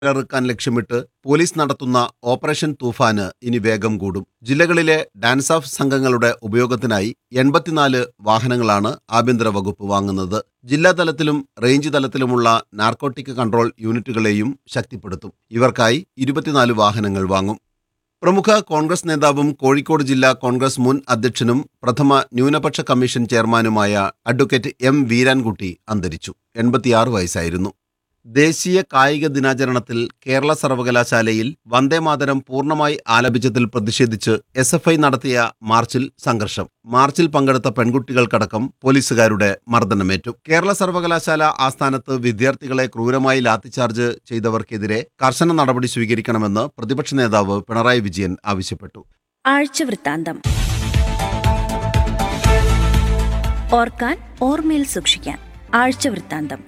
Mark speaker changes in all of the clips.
Speaker 1: ഇറക്കാൻ ലക്ഷ്യമിട്ട് പോലീസ് നടത്തുന്ന ഓപ്പറേഷൻ തൂഫാന് ഇനി വേഗം കൂടും ജില്ലകളിലെ ഡാൻസ് ഓഫ് സംഘങ്ങളുടെ ഉപയോഗത്തിനായി എൺപത്തിനാല് വാഹനങ്ങളാണ് ആഭ്യന്തര വകുപ്പ് വാങ്ങുന്നത് ജില്ലാതലത്തിലും റേഞ്ച് തലത്തിലുമുള്ള നാർക്കോട്ടിക് കൺട്രോൾ യൂണിറ്റുകളെയും ശക്തിപ്പെടുത്തും ഇവർക്കായി ഇരുപത്തിനാല് വാഹനങ്ങൾ വാങ്ങും പ്രമുഖ കോൺഗ്രസ് നേതാവും കോഴിക്കോട് ജില്ലാ കോൺഗ്രസ് മുൻ അധ്യക്ഷനും പ്രഥമ ന്യൂനപക്ഷ കമ്മീഷൻ ചെയർമാനുമായ അഡ്വക്കേറ്റ് എം വീരാൻകുട്ടി അന്തരിച്ചു എൺപത്തിയാറ് വയസ്സായിരുന്നു ദേശീയ കായിക ദിനാചരണത്തിൽ കേരള സർവകലാശാലയിൽ വന്ദേമാതരം പൂർണ്ണമായി ആലപിച്ചതിൽ പ്രതിഷേധിച്ച് എസ് എഫ് ഐ നടത്തിയ മാർച്ചിൽ സംഘർഷം മാർച്ചിൽ പങ്കെടുത്ത പെൺകുട്ടികൾക്കടക്കം പോലീസുകാരുടെ മർദ്ദനമേറ്റു കേരള സർവകലാശാല ആസ്ഥാനത്ത് വിദ്യാർത്ഥികളെ ക്രൂരമായി ലാത്തിച്ചാർജ് ചെയ്തവർക്കെതിരെ കർശന നടപടി സ്വീകരിക്കണമെന്ന് പ്രതിപക്ഷ നേതാവ് പിണറായി വിജയൻ ആവശ്യപ്പെട്ടു
Speaker 2: ആഴ്ചവൃത്താന്തം ഓർക്കാൻ ഓർമ്മയിൽ സൂക്ഷിക്കാൻ ആഴ്ചവൃത്താന്തം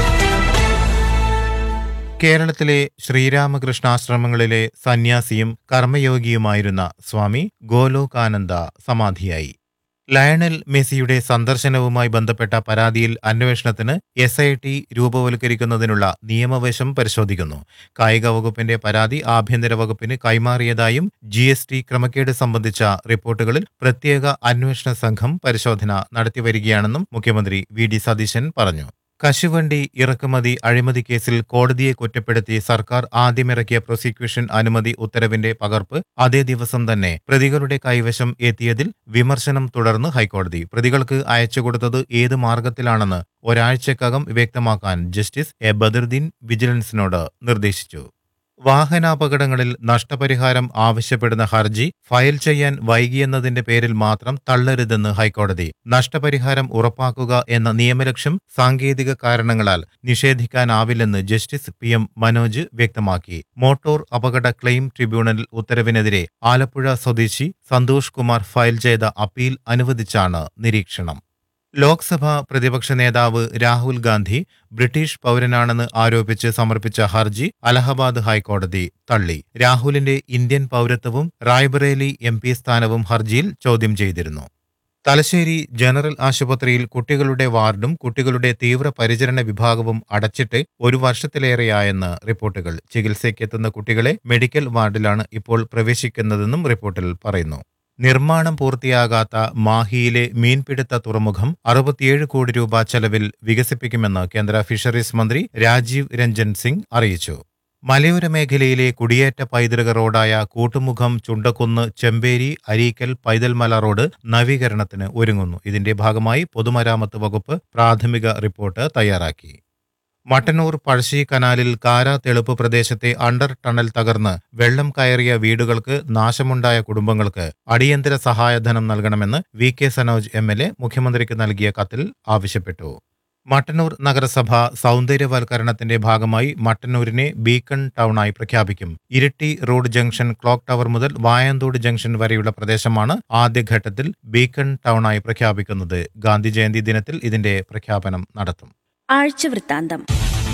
Speaker 3: കേരളത്തിലെ ശ്രീരാമകൃഷ്ണാശ്രമങ്ങളിലെ സന്യാസിയും കർമ്മയോഗിയുമായിരുന്ന സ്വാമി ഗോലോകാനന്ദ സമാധിയായി ലയണൽ മെസ്സിയുടെ സന്ദർശനവുമായി ബന്ധപ്പെട്ട പരാതിയിൽ അന്വേഷണത്തിന് എസ് ഐ ടി രൂപവൽക്കരിക്കുന്നതിനുള്ള നിയമവശം പരിശോധിക്കുന്നു കായിക വകുപ്പിന്റെ പരാതി ആഭ്യന്തര വകുപ്പിന് കൈമാറിയതായും ജി എസ് ടി ക്രമക്കേട് സംബന്ധിച്ച റിപ്പോർട്ടുകളിൽ പ്രത്യേക അന്വേഷണ സംഘം പരിശോധന നടത്തിവരികയാണെന്നും മുഖ്യമന്ത്രി വി ഡി സതീശൻ പറഞ്ഞു കശുവണ്ടി ഇറക്കുമതി അഴിമതി കേസിൽ കോടതിയെ കുറ്റപ്പെടുത്തി സർക്കാർ ആദ്യമിറക്കിയ പ്രോസിക്യൂഷൻ അനുമതി ഉത്തരവിന്റെ പകർപ്പ് അതേ ദിവസം തന്നെ പ്രതികളുടെ കൈവശം എത്തിയതിൽ വിമർശനം തുടർന്ന് ഹൈക്കോടതി പ്രതികൾക്ക് അയച്ചുകൊടുത്തത് ഏത് മാർഗത്തിലാണെന്ന് ഒരാഴ്ചക്കകം വ്യക്തമാക്കാൻ ജസ്റ്റിസ് എ ബദറുദ്ദീൻ വിജിലൻസിനോട് നിർദ്ദേശിച്ചു വാഹനാപകടങ്ങളിൽ നഷ്ടപരിഹാരം ആവശ്യപ്പെടുന്ന ഹർജി ഫയൽ ചെയ്യാൻ വൈകിയെന്നതിന്റെ പേരിൽ മാത്രം തള്ളരുതെന്ന് ഹൈക്കോടതി നഷ്ടപരിഹാരം ഉറപ്പാക്കുക എന്ന നിയമലക്ഷ്യം സാങ്കേതിക കാരണങ്ങളാൽ നിഷേധിക്കാനാവില്ലെന്ന് ജസ്റ്റിസ് പി എം മനോജ് വ്യക്തമാക്കി മോട്ടോർ അപകട ക്ലെയിം ട്രിബ്യൂണൽ ഉത്തരവിനെതിരെ ആലപ്പുഴ സ്വദേശി സന്തോഷ് കുമാർ ഫയൽ ചെയ്ത അപ്പീൽ അനുവദിച്ചാണ് നിരീക്ഷണം ലോക്സഭാ പ്രതിപക്ഷ നേതാവ് രാഹുൽ ഗാന്ധി ബ്രിട്ടീഷ് പൗരനാണെന്ന് ആരോപിച്ച് സമർപ്പിച്ച ഹർജി അലഹബാദ് ഹൈക്കോടതി തള്ളി രാഹുലിന്റെ ഇന്ത്യൻ പൗരത്വവും റായ്ബറേലി എം പി സ്ഥാനവും ഹർജിയിൽ ചോദ്യം ചെയ്തിരുന്നു തലശ്ശേരി ജനറൽ ആശുപത്രിയിൽ കുട്ടികളുടെ വാർഡും കുട്ടികളുടെ തീവ്ര പരിചരണ വിഭാഗവും അടച്ചിട്ട് ഒരു വർഷത്തിലേറെയായെന്ന് റിപ്പോർട്ടുകൾ ചികിത്സയ്ക്കെത്തുന്ന കുട്ടികളെ മെഡിക്കൽ വാർഡിലാണ് ഇപ്പോൾ പ്രവേശിക്കുന്നതെന്നും റിപ്പോർട്ടിൽ പറയുന്നു നിർമ്മാണം പൂർത്തിയാകാത്ത മാഹിയിലെ മീൻപിടുത്ത തുറമുഖം അറുപത്തിയേഴ് കോടി രൂപ ചെലവിൽ വികസിപ്പിക്കുമെന്ന് കേന്ദ്ര ഫിഷറീസ് മന്ത്രി രാജീവ് രഞ്ജൻ സിംഗ് അറിയിച്ചു മലയോര മേഖലയിലെ കുടിയേറ്റ പൈതൃക റോഡായ കൂട്ടുമുഖം ചുണ്ടക്കുന്ന് ചെമ്പേരി അരീക്കൽ പൈതൽമല റോഡ് നവീകരണത്തിന് ഒരുങ്ങുന്നു ഇതിന്റെ ഭാഗമായി പൊതുമരാമത്ത് വകുപ്പ് പ്രാഥമിക റിപ്പോർട്ട് തയ്യാറാക്കി മട്ടന്നൂർ പഴശ്ശി കനാലിൽ കാര തെളുപ്പ് പ്രദേശത്തെ അണ്ടർ ടണൽ തകർന്ന് വെള്ളം കയറിയ വീടുകൾക്ക് നാശമുണ്ടായ കുടുംബങ്ങൾക്ക് അടിയന്തര സഹായധനം നൽകണമെന്ന് V K Sanoj M L A മുഖ്യമന്ത്രിക്ക് നൽകിയ കത്തിൽ ആവശ്യപ്പെട്ടു മട്ടന്നൂർ നഗരസഭ സൗന്ദര്യവൽക്കരണത്തിന്റെ ഭാഗമായി മട്ടന്നൂരിനെ ബീക്കൺ ടൗണായി പ്രഖ്യാപിക്കും Iritty road junction clock tower മുതൽ വായന്തോട് ജംഗ്ഷൻ വരെയുള്ള പ്രദേശമാണ് ആദ്യഘട്ടത്തിൽ ബീക്കൺ ടൗണായി പ്രഖ്യാപിക്കുന്നത് ഗാന്ധി ജയന്തി ദിനത്തിൽ ഇതിന്റെ പ്രഖ്യാപനം നടത്തും
Speaker 2: ആഴ്ചവൃത്താന്തം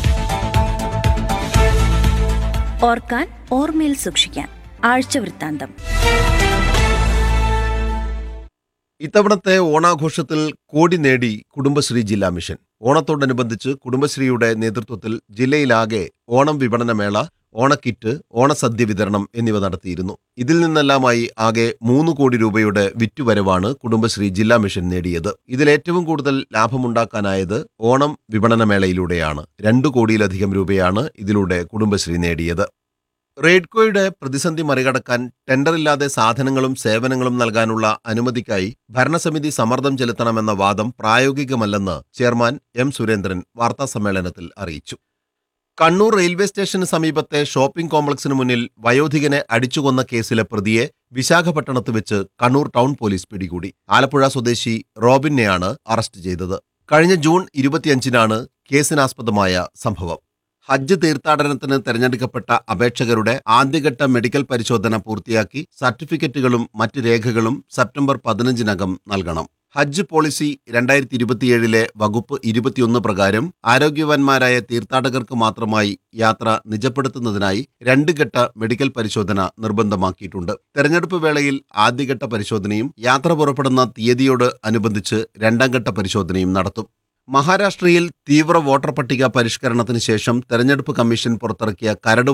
Speaker 2: ഓർക്കാൻ ഓർമ്മയിൽ സൂക്ഷിക്കാൻ ആഴ്ചവൃത്താന്തം
Speaker 1: ഇത്തവണത്തെ ഓണാഘോഷത്തിൽ കോടി നേടി കുടുംബശ്രീ ജില്ലാ മിഷൻ ഓണത്തോടനുബന്ധിച്ച് കുടുംബശ്രീയുടെ നേതൃത്വത്തിൽ ജില്ലയിലാകെ ഓണം വിപണനമേള ഓണക്കിറ്റ് ഓണസദ്യ വിതരണം എന്നിവ നടത്തിയിരുന്നു ഇതിൽ നിന്നെല്ലാമായി ആകെ മൂന്ന് കോടി രൂപയുടെ വിറ്റുവരവാണ് കുടുംബശ്രീ ജില്ലാ മിഷൻ നേടിയത് ഇതിലേറ്റവും കൂടുതൽ ലാഭമുണ്ടാക്കാനായത് ഓണം വിപണനമേളയിലൂടെയാണ് രണ്ടു കോടിയിലധികം രൂപയാണ് ഇതിലൂടെ കുടുംബശ്രീ നേടിയത് റെയ്ഡ്കോയുടെ പ്രതിസന്ധി മറികടക്കാൻ ടെൻഡറില്ലാതെ സാധനങ്ങളും സേവനങ്ങളും നൽകാനുള്ള അനുമതിക്കായി ഭരണസമിതി സമ്മർദ്ദം ചെലുത്തണമെന്ന വാദം പ്രായോഗികമല്ലെന്ന് ചെയർമാൻ എം സുരേന്ദ്രൻ വാർത്താസമ്മേളനത്തിൽ അറിയിച്ചു കണ്ണൂർ റെയിൽവേ സ്റ്റേഷന് സമീപത്തെ ഷോപ്പിംഗ് കോംപ്ലക്സിന് മുന്നിൽ വയോധികനെ അടിച്ചുകൊന്ന കേസിലെ പ്രതിയെ വിശാഖപട്ടണത്ത് വെച്ച് കണ്ണൂർ ടൗൺ പോലീസ് പിടികൂടി ആലപ്പുഴ സ്വദേശി റോബിനെയാണ് അറസ്റ്റ് ചെയ്തത് കഴിഞ്ഞ ജൂൺ ഇരുപത്തിയഞ്ചിനാണ് കേസിനാസ്പദമായ സംഭവം ഹജ്ജ് തീർത്ഥാടനത്തിന് തെരഞ്ഞെടുക്കപ്പെട്ട അപേക്ഷകരുടെ ആദ്യഘട്ട മെഡിക്കൽ പരിശോധന പൂർത്തിയാക്കി സർട്ടിഫിക്കറ്റുകളും മറ്റ് രേഖകളും സെപ്റ്റംബർ പതിനഞ്ചിനകം നൽകണം ഹജ്ജ് പോളിസി രണ്ടായിരത്തി ഇരുപത്തിയേഴിലെ വകുപ്പ് ഇരുപത്തിയൊന്ന് പ്രകാരം ആരോഗ്യവാന്മാരായ തീർത്ഥാടകർക്ക് മാത്രമായി യാത്ര നിജപ്പെടുത്തുന്നതിനായി രണ്ട് ഘട്ട മെഡിക്കൽ പരിശോധന നിർബന്ധമാക്കിയിട്ടുണ്ട് തെരഞ്ഞെടുപ്പ് വേളയിൽ ആദ്യഘട്ട പരിശോധനയും യാത്ര പുറപ്പെടുന്ന തീയതിയോട് അനുബന്ധിച്ച് രണ്ടാം ഘട്ട പരിശോധനയും നടത്തും മഹാരാഷ്ട്രയിൽ തീവ്ര വോട്ടർ പട്ടിക പരിഷ്കരണത്തിന് ശേഷം തെരഞ്ഞെടുപ്പ് കമ്മീഷൻ പുറത്തിറക്കിയ കരട്